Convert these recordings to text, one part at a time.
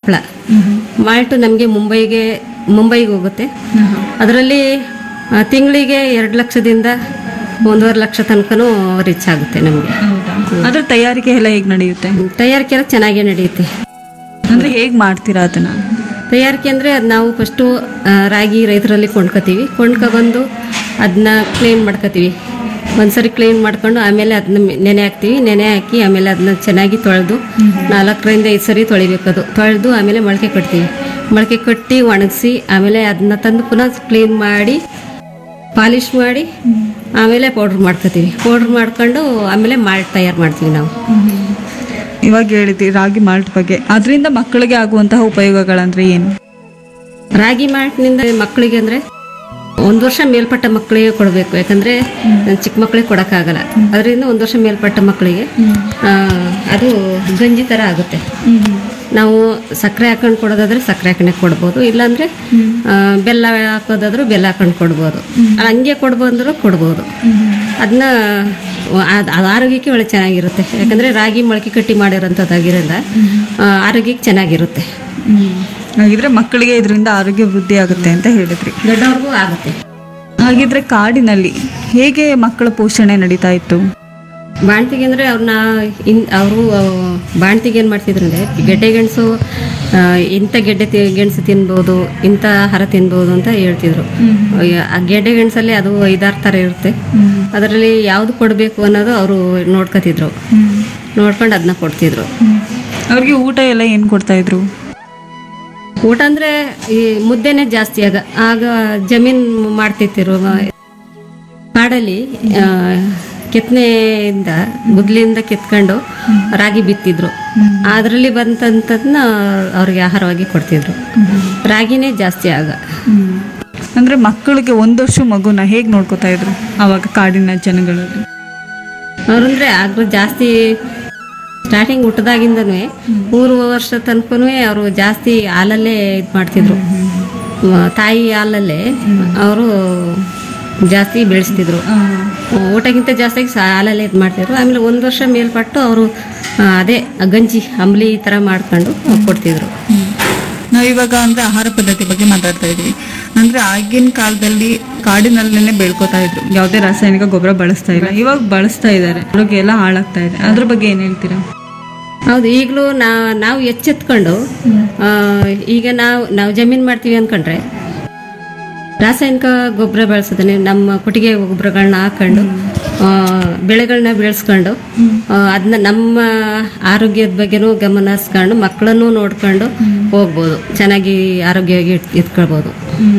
ಹಪ್ಪಳ ಮಾಲ್ಟು ನಮಗೆ ಮುಂಬೈಗೆ ಮುಂಬೈಗೆ ಹೋಗುತ್ತೆ ಅದರಲ್ಲಿ ತಿಂಗಳಿಗೆ ಎರಡು ಲಕ್ಷದಿಂದ ಒಂದೂವರೆ ಲಕ್ಷ ತನಕನೂ ರೀಚ್ ಆಗುತ್ತೆ ನಮಗೆ ಅದ್ರ ತಯಾರಿಕೆ ಎಲ್ಲ ಹೇಗೆ ನಡೆಯುತ್ತೆ ತಯಾರಿಕೆ ಎಲ್ಲ ಚೆನ್ನಾಗೇ ನಡೆಯುತ್ತೆ ಅಂದ್ರೆ ಹೇಗೆ ಮಾಡ್ತೀರಾ ಅದನ್ನ ತಯಾರಿಕೆ ಅಂದರೆ ಅದು ನಾವು ಫಸ್ಟು ರಾಗಿ ರೈತರಲ್ಲಿ ಕೊಂಡ್ಕೊತೀವಿ ಕೊಂಡ್ಕೊಬಂದು ಅದನ್ನ ಕ್ಲೀನ್ ಮಾಡ್ಕೊತೀವಿ ಒಂದ್ಸರಿ ಕ್ಲೀನ್ ಮಾಡ್ಕೊಂಡು ಆಮೇಲೆ ಅದನ್ನ ನೆನೆ ಹಾಕ್ತೀವಿ ನೆನೆ ಹಾಕಿ ಆಮೇಲೆ ಅದನ್ನ ಚೆನ್ನಾಗಿ ತೊಳೆದು ನಾಲ್ಕರಿಂದ ಐದು ಸರಿ ತೊಳಿಬೇಕು ಅದು ತೊಳೆದು ಆಮೇಲೆ ಮೊಳಕೆ ಕಟ್ತೀವಿ ಮೊಳಕೆ ಕಟ್ಟಿ ಒಣಗಿಸಿ ಆಮೇಲೆ ಅದನ್ನ ತಂದು ಪುನಃ ಕ್ಲೀನ್ ಮಾಡಿ ಪಾಲಿಷ್ ಮಾಡಿ ಆಮೇಲೆ ಪೌಡ್ರ್ ಮಾಡ್ಕೊತೀವಿ ಪೌಡ್ರ್ ಮಾಡ್ಕೊಂಡು ಆಮೇಲೆ ಮಾಲ್ಟ್ ತಯಾರು ಮಾಡ್ತೀವಿ ನಾವು ಇವಾಗ ಹೇಳಿದ್ರಿ ರಾಗಿ ಮಾಲ್ಟ್ ಬಗ್ಗೆ ಅದರಿಂದ ಮಕ್ಕಳಿಗೆ ಆಗುವಂತಹ ಉಪಯೋಗಗಳಂದ್ರೆ ಏನು ರಾಗಿ ಮಾಲ್ಟ್ನಿಂದ ಮಕ್ಕಳಿಗೆ ಅಂದರೆ ಒಂದು ವರ್ಷ ಮೇಲ್ಪಟ್ಟ ಮಕ್ಕಳಿಗೆ ಕೊಡಬೇಕು ಯಾಕಂದರೆ ಚಿಕ್ಕ ಮಕ್ಕಳಿಗೆ ಕೊಡೋಕ್ಕಾಗಲ್ಲ ಅದರಿಂದ ಒಂದು ವರ್ಷ ಮೇಲ್ಪಟ್ಟ ಮಕ್ಕಳಿಗೆ ಆ, ಅದು ಗಂಜಿ ಥರ ಆಗುತ್ತೆ ನಾವು ಸಕ್ಕರೆ ಹಾಕೊಂಡು ಕೊಡೋದಾದ್ರೆ ಸಕ್ಕರೆ ಹಾಕೊಂಡೆ ಕೊಡ್ಬೋದು ಇಲ್ಲಾಂದರೆ ಆ, ಬೆಲ್ಲ ಹಾಕೋದಾದ್ರೂ ಬೆಲ್ಲ ಹಾಕೊಂಡು ಕೊಡ್ಬೋದು ಹಂಗೆ ಕೊಡ್ಬೋದಂದ್ರೂ ಕೊಡ್ಬೋದು ಅದನ್ನ ಅದು ಆರೋಗ್ಯಕ್ಕೆ ಒಳ್ಳೆ ಚೆನ್ನಾಗಿರುತ್ತೆ ಯಾಕಂದರೆ ರಾಗಿ ಮೊಳಕೆ ಕಟ್ಟಿ ಮಾಡಿರೋಂಥದ್ದಾಗಿರೋದ್ರಿಂದ ಆ, ಆರೋಗ್ಯಕ್ಕೆ ಚೆನ್ನಾಗಿರುತ್ತೆ ಹಾಗಿದ್ರೆ ಮಕ್ಕಳಿಗೆ ಇದರಿಂದ ಆರೋಗ್ಯ ವೃದ್ಧಿ ಆಗುತ್ತೆ ಅಂತ ಹೇಳಿದ್ರಿ ದೊಡ್ಡವ್ರಿಗೂ ಆಗುತ್ತೆ ಹಾಗಿದ್ರೆ ಕಾಡಿನಲ್ಲಿ ಹೇಗೆ ಮಕ್ಕಳ ಪೋಷಣೆ ನಡೀತಾ ಇತ್ತು ಬಾಣ್ತಿಗೆ ಅಂದರೆ ಅವ್ರನ್ನ ಇನ್ ಅವರು ಬಾಣ್ತಿಗೆ ಏನು ಮಾಡ್ತಿದ್ರು ಅಂದರೆ ಗೆಡ್ಡೆ ಗೆಣಸು ಆ, ಇಂಥ ಗೆಡ್ಡೆ ತಿ ಗೆಣಸು ತಿನ್ಬೋದು ಇಂಥ ಆಹಾರ ತಿನ್ಬೋದು ಅಂತ ಹೇಳ್ತಿದ್ರು ಆ ಗೆಡ್ಡೆ ಗೆಣಸಲ್ಲಿ ಅದು ಐದಾರು ಥರ ಇರುತ್ತೆ ಅದರಲ್ಲಿ ಯಾವುದು ಕೊಡಬೇಕು ಅನ್ನೋದು ಅವರು ನೋಡ್ಕೊತಿದ್ರು ನೋಡ್ಕೊಂಡು ಅದನ್ನ ಕೊಡ್ತಿದ್ರು ಅವ್ರಿಗೆ ಊಟ ಎಲ್ಲ ಏನು ಕೊಡ್ತಾ ಇದ್ರು ಊಟ ಅಂದರೆ ಈ ಮುದ್ದೆನೇ ಜಾಸ್ತಿ ಆಗ ಆಗ ಜಮೀನ್ ಮಾಡ್ತಿತ್ತಿರು ಕಾಡಲ್ಲಿ ಆ, ಕೆತ್ತನೆಯಿಂದ ಗುದ್ಲಿಂದ ಕೆತ್ಕೊಂಡು ರಾಗಿ ಬಿತ್ತಿದ್ರು ಅದರಲ್ಲಿ ಬಂದಂಥದ್ದನ್ನ ಅವ್ರಿಗೆ ಆಹಾರವಾಗಿ ಕೊಡ್ತಿದ್ರು ರಾಗಿನೇ ಜಾಸ್ತಿ ಆಗ ಅಂದ್ರೆ ಮಕ್ಕಳಿಗೆ ಒಂದು ವರ್ಷ ಮಗುನ ಹೇಗೆ ನೋಡ್ಕೋತಾ ಇದ್ರು ಅವಾಗ ಕಾಡಿನ ಜನಗಳಲ್ಲಿ ಅವ್ರಂದ್ರೆ ಆಗ ಜಾಸ್ತಿ ಸ್ಟಾರ್ಟಿಂಗ್ ಹುಟ್ಟದಾಗಿಂದನೂ ಮೂರು ವರ್ಷ ತನಕನೂ ಅವರು ಜಾಸ್ತಿ ಹಾಲಲ್ಲೇ ಇದು ಮಾಡ್ತಿದ್ರು ಮ- ತಾಯಿ ಹಾಲಲ್ಲೇ ಅವರು ಜಾಸ್ತಿ ಬೆಳೆಸ್ತಿದ್ರು ಊಟಕ್ಕಿಂತ ಜಾಸ್ತಿ ಹಾಲಲ್ಲೇ ಇದು ಮಾಡ್ತಿದ್ರು ಆಮೇಲೆ ಒಂದು ವರ್ಷ ಮೇಲ್ಪಟ್ಟು ಅವರು ಅದೇ ಗಂಜಿ ಅಂಬ್ಲಿ ಈ ಥರ ಮಾಡ್ಕೊಂಡು ಕೊಡ್ತಿದ್ರು ನಾವು ಇವಾಗ ಅಂದ್ರೆ ಆಹಾರ ಪದ್ಧತಿ ಬಗ್ಗೆ ಮಾತಾಡ್ತಾ ಇದ್ವಿ ಅಂದ್ರೆ ಆಗಿನ ಕಾಲದಲ್ಲಿ ಕಾಡಿನಲ್ಲೇನೆ ಬೆಳ್ಕೊತಾ ಇದ್ರು ಯಾವುದೇ ರಾಸಾಯನಿಕ ಗೊಬ್ಬರ ಬಳಸ್ತಾ ಇಲ್ಲ ಇವಾಗ ಬಳಸ್ತಾ ಇದ್ದಾರೆ ಆರೋಗ್ಯ ಎಲ್ಲ ಹಾಳಾಗ್ತಾ ಇದೆ ಅದ್ರ ಬಗ್ಗೆ ಏನ್ ಹೇಳ್ತೀರಾ ಹೌದು ಈಗಲೂ ನಾ ನಾವು ಎಚ್ಚೆತ್ಕೊಂಡು ಆ, ಈಗ ನಾವು ನಾವು ಜಮೀನು ಮಾಡ್ತೀವಿ ಅಂದ್ಕೊಂಡ್ರೆ ರಾಸಾಯನಿಕ ಗೊಬ್ಬರ ಬಳಸೋದನ್ನೇ ನಮ್ಮ ಕೊಟ್ಟಿಗೆ ಗೊಬ್ಬರಗಳನ್ನ ಹಾಕೊಂಡು ಆ, ಬೆಳೆಗಳನ್ನ ಬೆಳೆಸ್ಕೊಂಡು ಅದನ್ನ ನಮ್ಮ ಆರೋಗ್ಯದ ಬಗ್ಗೆನೂ ಗಮನ ಹರಿಸ್ಕೊಂಡು ಮಕ್ಕಳನ್ನು ನೋಡ್ಕೊಂಡು ಹೋಗ್ಬೋದು ಚೆನ್ನಾಗಿ ಆರೋಗ್ಯವಾಗಿ ಇಟ್- ಇಟ್ಕೊಳ್ಬೋದು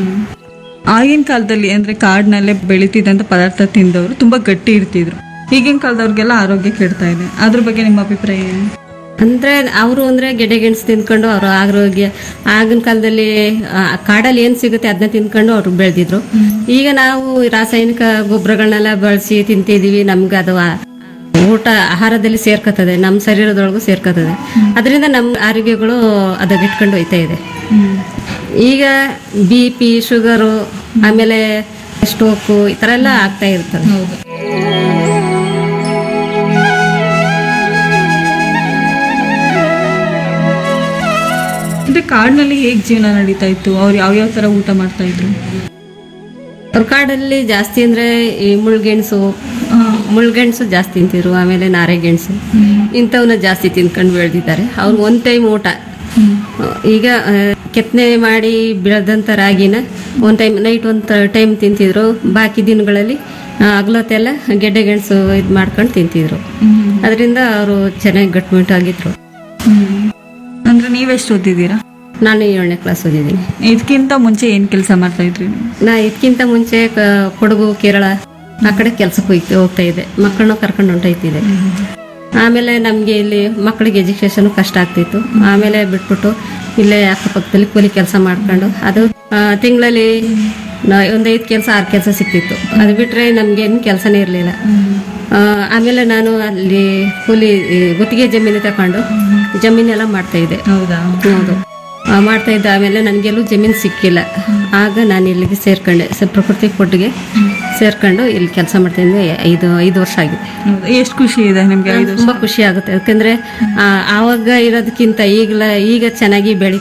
ಆಗಿನ ಕಾಲದಲ್ಲಿ ಅಂದ್ರೆ ಕಾಡಿನಲ್ಲೇ ಬೆಳಿತಿದ್ದಂತ ಪದಾರ್ಥ ತಿಂದವರು ತುಂಬಾ ಗಟ್ಟಿ ಇರ್ತಿದ್ರು ಈಗಿನ ಕಾಲದವ್ರಿಗೆಲ್ಲ ಆರೋಗ್ಯ ಕೆಡ್ತಾ ಇದೆ ಅದ್ರ ಬಗ್ಗೆ ನಿಮ್ಮ ಅಭಿಪ್ರಾಯ ಏನು ಅಂದರೆ ಅವರು ಅಂದರೆ ಗೆಡ್ಡೆ ಗೆಣಸು ತಿಂದ್ಕೊಂಡು ಅವರು ಆರೋಗ್ಯ ಆಗಿನ ಕಾಲದಲ್ಲಿ ಆ, ಕಾಡಲ್ಲಿ ಏನು ಸಿಗುತ್ತೆ ಅದನ್ನ ತಿಂದ್ಕೊಂಡು ಅವರು ಬೆಳೆದಿದ್ರು ಈಗ ನಾವು ರಾಸಾಯನಿಕ ಗೊಬ್ಬರಗಳನ್ನೆಲ್ಲ ಬಳಸಿ ತಿಂತಿದ್ದೀವಿ ನಮ್ಗೆ ಅದು ಆ- ಊಟ ಆಹಾರದಲ್ಲಿ ಸೇರ್ಕೋತದೆ ನಮ್ಮ ಶರೀರದೊಳಗೂ ಸೇರ್ಕೋತದೆ ಅದರಿಂದ ನಮ್ಮ ಆರೋಗ್ಯಗಳು ಅದಗಿಟ್ಕೊಂಡು ಹೋಯ್ತಾ ಇದೆ ಈಗ ಬಿ ಪಿ ಶುಗರು ಆಮೇಲೆ ಸ್ಟೋಕು ಈ ಥರ ಎಲ್ಲ ಆಗ್ತಾ ಇರ್ತದೆ ಅಂದ್ರೆ ಕಾಡಿನಲ್ಲಿ ಹೇಗ್ ಜೀವನ ನಡೀತಾ ಇತ್ತು ಅವ್ರು ಯಾವ್ಯಾವ ತರ ಊಟ ಮಾಡ್ತಾ ಇದ್ರು ಅವ್ರ ಕಾಡಲ್ಲಿ ಜಾಸ್ತಿ ಅಂದರೆ ಈ ಮುಳ್ಗೆಣಸು ಮುಳ್ಗೆಣಸು ಜಾಸ್ತಿ ತಿಂತಿದ್ರು ಆಮೇಲೆ ನಾರೆಗೆಣಸು ಇಂಥವನ್ನ ಜಾಸ್ತಿ ತಿನ್ಕೊಂಡು ಬೆಳೆದಿದ್ದಾರೆ ಅವ್ರು ಒಂದು ಟೈಮ್ ಊಟ ಈಗ ಆ, ಕೆತ್ತನೆ ಮಾಡಿ ಬೆಳೆದಂಥ ರಾಗಿನ ಒಂದು ಟೈಮ್ ನೈಟ್ ಒಂದು ಟೈಮ್ ತಿಂತಿದ್ರು ಬಾಕಿ ದಿನಗಳಲ್ಲಿ ಹಗಲೊತ್ತೆಲ್ಲ ಗೆಡ್ಡೆ ಗೆಣಸು ಇದು ಮಾಡ್ಕೊಂಡು ತಿಂತಿದ್ರು ಅದರಿಂದ ಅವರು ಚೆನ್ನಾಗಿ ಗಟ್ಟಿಮುಟ್ಟಾಗಿದ್ರು ಅಂದ್ರೆ ನೀವೆಷ್ಟು ಓದಿದ್ದೀರಾ ನಾನು ಏಳನೇ ಕ್ಲಾಸ್ ಓದಿದ್ದೀನಿ ಇದಕ್ಕಿಂತ ಮುಂಚೆ ಏನ್ ಕೆಲಸ ಮಾಡ್ತಾ ಇದ್ರಿ ನೀವು? ನಾ ಇದಕ್ಕಿಂತ ಮುಂಚೆ ಕ- ಕೊಡಗು ಕೇರಳ ಆ ಕಡೆ ಕೆಲ್ಸಕ್ಕೆ ಹೋಗ್ತಾ ಹೋಗ್ತಾ ಇದ್ದೆ ಮಕ್ಕಳನ್ನ ಕರ್ಕೊಂಡು ಹೊಂಟೋಯ್ತಿದ್ದೆ ಆಮೇಲೆ ನಮಗೆ ಇಲ್ಲಿ ಮಕ್ಕಳಿಗೆ ಎಜುಕೇಶನ್ ಕಷ್ಟ ಆಗ್ತಿತ್ತು ಆಮೇಲೆ ಬಿಟ್ಬಿಟ್ಟು ಇಲ್ಲೇ ಅಕ್ಕಪಕ್ಕದಲ್ಲಿ ಕೂಲಿ ಕೆಲಸ ಮಾಡ್ಕೊಂಡು ಅದು ತಿಂಗಳಲ್ಲಿ ಒಂದು ಐದು ಕೆಲಸ ಆರು ಕೆಲಸ ಸಿಕ್ತಿತ್ತು ಅದು ಬಿಟ್ಟರೆ ನಮಗೇನು ಕೆಲಸನೇ ಇರಲಿಲ್ಲ ಆಮೇಲೆ ನಾನು ಅಲ್ಲಿ ಕೂಲಿ ಈ ಗುತ್ತಿಗೆ ಜಮೀನು ತಗೊಂಡು ಜಮೀನೆಲ್ಲ ಮಾಡ್ತಾ ಇದ್ದೆ ಹೌದಾ ಹೌದು ಆ, ಮಾಡ್ತಾ ಇದ್ದ ಆಮೇಲೆ ನನಗೆಲ್ಲೂ ಜಮೀನು ಸಿಕ್ಕಿಲ್ಲ ಆಗ ನಾನು ಇಲ್ಲಿಗೆ ಸೇರ್ಕೊಂಡೆ ಸ ಪ್ರಕೃತಿ ಕೊಟ್ಟಿಗೆ ಸೇರ್ಕೊಂಡು ಇಲ್ಲಿ ಕೆಲಸ ಮಾಡ್ತಾ ಇದ್ದೆ ಐದು ಐದು ವರ್ಷ ಆಗಿದೆ ಹೌದಾ? ಎಷ್ಟು ಖುಷಿ ಇದೆ ನಿಮ್ಗೆ ಐದು ತುಂಬ ಖುಷಿ ಆಗುತ್ತೆ ಯಾಕಂದರೆ ಆವಾಗ ಇರೋದಕ್ಕಿಂತ ಈಗಲ ಈಗ ಚೆನ್ನಾಗಿ ಬೆಳಿ